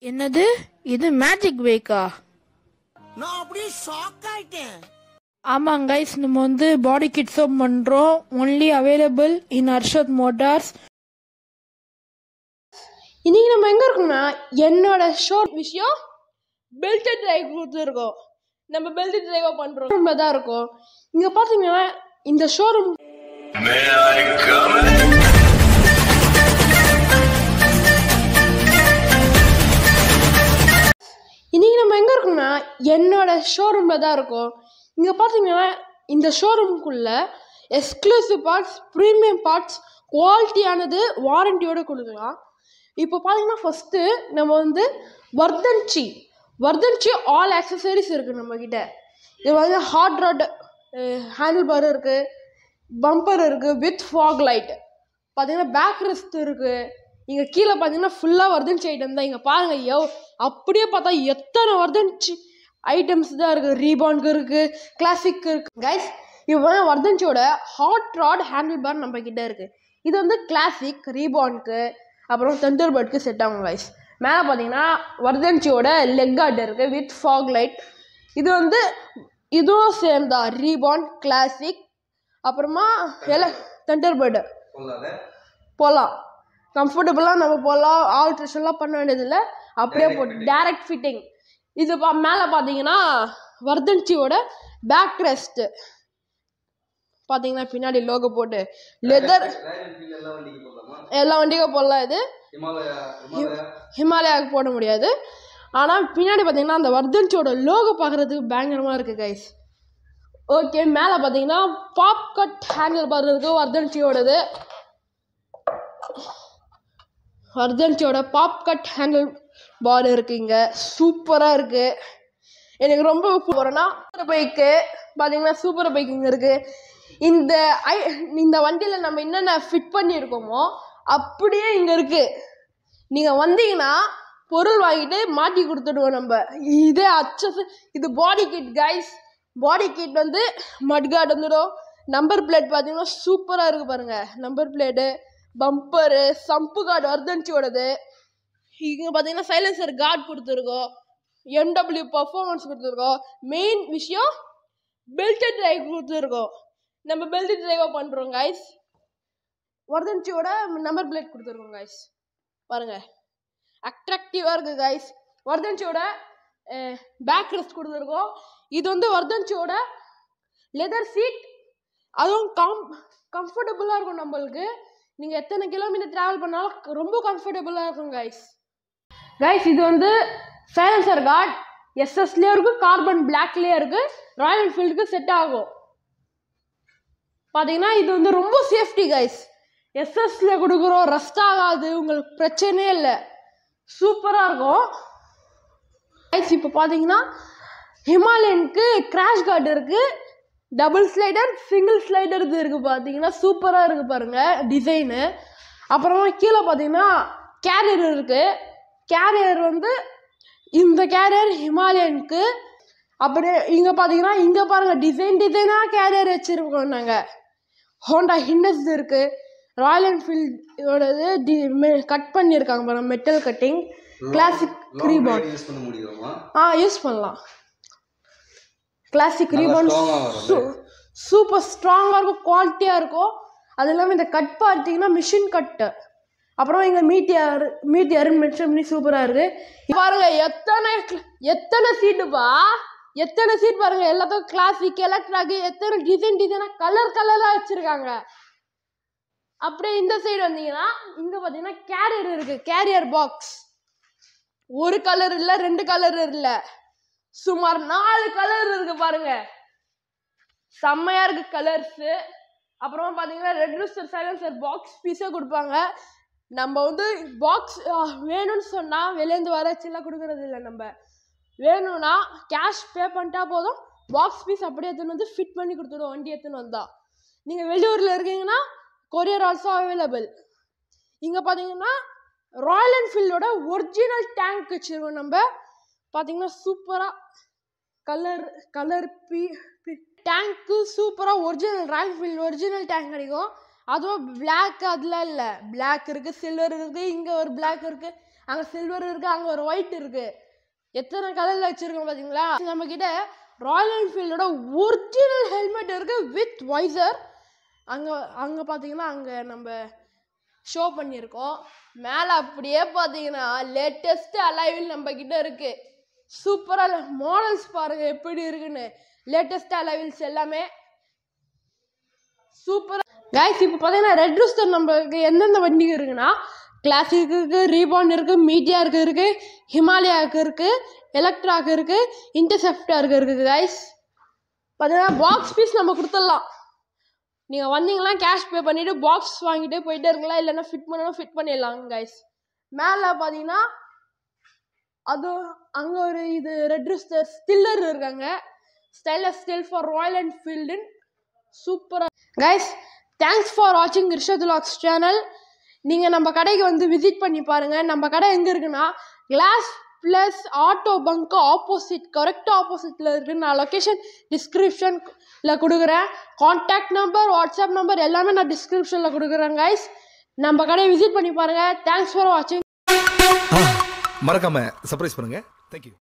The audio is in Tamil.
என்னது இது மேஜிக் வேக்கா நான் அப்படியே ஷாக் ஆயிட்டேன் ஆமாங்க கைஸ் நம்ம வந்து பாடி கிட்ஸும் பண்றோம் only available in Arshad motors இன்னைக்கு நம்ம எங்க இருக்கோம்னா என்னோட ஷோட் விஷயம் பெல்ட் டிரைவ் கொடுத்துருக்கோம் நம்ம பெல்ட் டிரைவா பண்றோம் ரூம்ல தான் இருக்கோம் இங்க பாத்தீங்கன்னா இந்த ஷோரூம் இன்னைக்கு நம்ம எங்க இருக்கோம்னா என்னோட ஷோரூம்ல தான் இருக்கோம் இங்க பாத்தீங்கன்னா இந்த ஷோரூம்குள்ள எக்ஸ்க்ளூசிவ் பார்ட்ஸ் ப்ரீமியம் பார்ட்ஸ் குவாலிட்டியானது வாரண்டியோட கொடுக்கலாம் இப்போ பார்த்தீங்கன்னா ஃபஸ்ட்டு நம்ம வந்து வர்தன்சி வர்தன்சி ஆல் ஆக்சசரிஸ் இருக்குது நம்மக்கிட்ட இது வந்து ஹாட் ராட் ஹேண்டில் பார் இருக்குது பம்பர் இருக்குது வித் ஃபாக் லைட் பார்த்தீங்கன்னா பேக் ரெஸ்ட் இருக்குது இங்கே கீழே பார்த்தீங்கன்னா ஃபுல்லாக வர்தன்சி ஐட்டம் தான் இங்கே பாருங்கள் எவ் அப்படியே பார்த்தா எத்தனை வர்தன்சி ஐட்டம்ஸ் தான் இருக்குது ரீபான்க்கு இருக்குது கிளாசிக் இருக்குது கைஸ் இப்போ வர்தன்சியோட ஹாட் ராட் ஹேண்டில் பார் நம்ம கிட்ட இருக்குது இது வந்து கிளாசிக் ரீபான்க்கு அப்புறம் தண்டர்பர்ட்க்கு செட் ஆகும் கைஸ் மேலே பார்த்தீங்கன்னா வர்தன்சியோட லெக் கார்டு இருக்குது வித் ஃபாக் லைட் இது வந்து இதுவும் சேர்ந்தா ரீபான் கிளாசிக் அப்புறமா எல்லாம் தண்டர்பர்டு போகலாம் கம்ஃபர்டபுளாக நம்ம போகலாம் ஆல்ட்ரேஷன்லாம் பண்ண வேண்டியதில்லை அப்படியே போட்டு டேரக்ட் ஃபிட்டிங் இது பா மேலே பார்த்தீங்கன்னா வர்தன்சியோட பேக் ரெஸ்ட்டு பார்த்தீங்கன்னா பின்னாடி லோகோ போட்டு லெதர் எல்லா வண்டிக்கும் போடலாம் இது ஹிமாலயாவுக்கு போட முடியாது ஆனால் பின்னாடி பார்த்தீங்கன்னா அந்த வர்தன்சியோட லோகோ பார்க்குறதுக்கு பயங்கரமாக இருக்குது கைஸ் ஓகே மேலே பார்த்தீங்கன்னா பாப் கட் ஹேண்டில் பார் இருக்குது வர்தன்சியோடது வர்தன்சியோட பாப் கட் ஹேண்டில் பார் இருக்குது இங்கே சூப்பராக இருக்குது எனக்கு ரொம்ப போகிறேன்னா சூப்பர் பைக்கு பார்த்தீங்கன்னா சூப்பர் பைக் இங்கே இருக்குது இந்த ஐ இந்த வண்டியில் நம்ம என்னென்ன ஃபிட் பண்ணியிருக்கோமோ அப்படியே இங்கே இருக்குது நீங்கள் வந்தீங்கன்னா பொருள் வாங்கிட்டு மாட்டி கொடுத்துடுவோம் நம்ம இதே அச்சஸ் இது body kit guys body kit வந்து மட்கார்டு வந்துடும் நம்பர் பிளேட் பார்த்தீங்கன்னா சூப்பராக இருக்குது பாருங்கள் நம்பர் பிளேட்டு பம்பரு சம்பு கார்டு வர்தன்ச்சியோடது இங்கே பார்த்தீங்கன்னா சைலன்சர் கார்டு கொடுத்துருக்கோம் எம்டபிள்யூ பர்ஃபார்மன்ஸ் கொடுத்துருக்கோம் மெயின் விஷயம் பெல்ட் டிரைவ் கொடுத்துருக்கோம் நம்ம பெல்ட் டிரைவாக பண்ணுறோம் கைஸ் வர்தன்ச்சியோட நம்பர் பிளேட் கொடுத்துருக்கோம் கைஸ் பாருங்க அட்ராக்டிவாக இருக்குது கைஸ் வர்தன்ச்சியோட பேக் ரெஸ்ட் கொடுத்துருக்கோம் இது வந்து வர்தன்ச்சியோட லெதர் சீட் அதுவும் கம் கம்ஃபர்டபுளாக இருக்கும் நம்மளுக்கு நீங்கள் எத்தனை கிலோமீட்டர் ட்ராவல் பண்ணாலும் ரொம்ப கம்ஃபர்டபுளாக இருக்கும் கைஸ் கைஸ் இது வந்து சைலன்சர் கார்டு எஸ்எஸ்லேயும் இருக்குது கார்பன் பிளாக்லேயும் இருக்குது ராயல் என்ஃபீல்டுக்கு செட் ஆகும் பார்த்தீங்கன்னா இது வந்து ரொம்ப சேஃப்டி கைஸ் எஸ்எஸ்ல கொடுக்குறோம் ரஸ்ட் ஆகாது உங்களுக்கு பிரச்சனையே இல்லை சூப்பராக இருக்கும் கைஸ் இப்போ பார்த்தீங்கன்னா ஹிமாலயனுக்கு கிராஷ் கார்டு இருக்குது டபுள் ஸ்லைடர் சிங்கிள் ஸ்லைடர் இது இருக்குது பார்த்தீங்கன்னா சூப்பராக இருக்குது பாருங்கள் டிசைனு அப்புறமா கீழே பார்த்தீங்கன்னா கேரியர் இருக்குது கேரியர் வந்து இந்த கேரியர் ஹிமாலயனுக்கு அப்படியே இங்கே பார்த்தீங்கன்னா இங்கே பாருங்கள் டிசைன் டிசைனாக கேரியர் வச்சுருக்கோம் நாங்கள் ஹோண்டா ஹிண்டஸ் இருக்குது ராயல் என்ஃபீல்டோடது டி கட் பண்ணியிருக்காங்க பாருங்க metal cutting classic reborn use பண்ண முடியுமா ஆ யூஸ் பண்ணலாம் கிளாசிக் ரீபான் strong-ஆ வரும் சூப்பர் ஸ்ட்ராங்காக இருக்கும் குவாலிட்டியாக இருக்கும் அது இல்லாமல் இந்த கட் பார்த்தீங்கன்னா மிஷின் கட்டு அப்புறம் இங்கே மீட்டியார் மீட்டியாருன்னு மென்ஷன் பண்ணி சூப்பராக இருக்குது பாருங்க எத்தனை cl- எத்தனை சீட்டுப்பா எத்தனை சீட் பாருங்க எல்லாத்துக்கும் கிளாசிக் எலக்ட்ராக் எத்தனை டிசைன் டிசைனாக கலர் கலராக வச்சுருக்காங்க அப்படியே இந்த சைடு வந்தீங்கன்னா இங்கே பார்த்தீங்கன்னா கேரியர் இருக்குது கேரியர் பாக்ஸ் ஒரு கலர் இல்லை ரெண்டு கலர் இல்லை சுமார் நாலு கலர் இருக்கு பாருங்க செம்மையா இருக்கு கலர்ஸு அப்புறமா பார்த்தீங்கன்னா ரெட் லூஸ்டர் சைலன்சர் பாக்ஸ் பீஸே கொடுப்பாங்க நம்ம வந்து பாக்ஸ் வேணும்னு சொன்னால் வெளியேந்து வர சில்லாம் கொடுக்கறது இல்லை நம்ம வேணும்னா கேஷ் பே பண்ணிட்டா போதும் பாக்ஸ் பீஸ் அப்படியே எடுத்துன்னு வந்து ஃபிட் பண்ணி கொடுத்துடுவோம் வண்டி எடுத்துன்னு வந்தா நீங்கள் வெளியூரில் இருக்கீங்கன்னா கொரியர் ஆல்சோ அவைலபிள் இங்கே பார்த்தீங்கன்னா ராயல் என்ஃபீல்டோட ஒரிஜினல் டேங்க் வச்சுருக்கோம் நம்ம பார்த்தீங்கன்னா சூப்பராக கலர் கலர் பி டேங்க்கு சூப்பராக original Royal Enfield original tank கிடைக்கும் அதுவும் பிளாக் அதெல்லாம் இல்லை பிளாக் இருக்குது சில்வர் இருக்குது இங்கே ஒரு பிளாக் இருக்குது அங்கே சில்வர் இருக்கு அங்கே ஒரு ஒயிட் இருக்கு எத்தனை கலரில் வச்சிருக்கோம் பார்த்தீங்களா நம்ம கிட்ட ராயல் என்ஃபீல்டோட ஒரிஜினல் ஹெல்மெட் இருக்கு வித் வைசர் அங்கே அங்கே பார்த்தீங்கன்னா அங்கே நம்ம ஷோ பண்ணியிருக்கோம் மேலே அப்படியே பார்த்தீங்கன்னா லேட்டஸ்ட் அலைவில் நம்ம கிட்ட இருக்கு சூப்பராக மாடல்ஸ் பாருங்க எப்படி இருக்குன்னு லேட்டஸ்ட் அலைவில்ஸ் எல்லாமே சூப்பர் கைஸ் இப்போ பார்த்தீங்கன்னா ரெட் ரூஸ்டர் நம்மளுக்கு எந்தெந்த வண்டி இருக்குன்னா கிளாசிக் இருக்கு ரீபான் இருக்கு மீடியாருக்கு இருக்கு ஹிமாலயாவுக்கு இருக்கு எலக்ட்ராக்கு இருக்கு இன்டர்செப்டாருக்கு இருக்கு கைஸ் பார்த்தீங்கன்னா பாக்ஸ் பீஸ் நம்ம கொடுத்துடலாம் நீங்கள் வந்தீங்கன்னா கேஷ் பே பண்ணிவிட்டு பாக்ஸ் வாங்கிட்டே போயிட்டே இருக்கலாம் இல்லைன்னா ஃபிட் பண்ணணும் ஃபிட் பண்ணிடலாம் கைஸ் மேலே பார்த்தீங்கன்னா அது அங்கே ஒரு இது ரெட் ரூஸ்டர் ஸ்டில்லர் இருக்காங்க ஸ்டைலஸ் ஸ்டில் ஃபார் ராயல் என்ஃபீல்டுன்னு சூப்பராக கைஸ் தேங்க்ஸ் ஃபார் வாட்சிங் ரிஷத் லாக்ஸ் சேனல் நீங்கள் நம்ம கடைக்கு வந்து விசிட் பண்ணி பாருங்கள் நம்ம கடை எங்கே இருக்குன்னா கிளாஸ் ப்ளஸ் ஆட்டோ பங்க்கு ஆப்போசிட் கரெக்டாக ஆப்போசிட்டில் இருக்குது நான் லொக்கேஷன் டிஸ்கிரிப்ஷனில் கொடுக்குறேன் காண்டாக்ட் நம்பர் வாட்ஸ்அப் நம்பர் எல்லாமே நான் டிஸ்கிரிப்ஷனில் கொடுக்குறேன் கைஸ் நம்ம கடையை விசிட் பண்ணி பாருங்கள் தேங்க்ஸ் ஃபார் வாட்சிங் மறக்காம சர்ப்ரைஸ் பண்ணுங்க தேங்க்யூ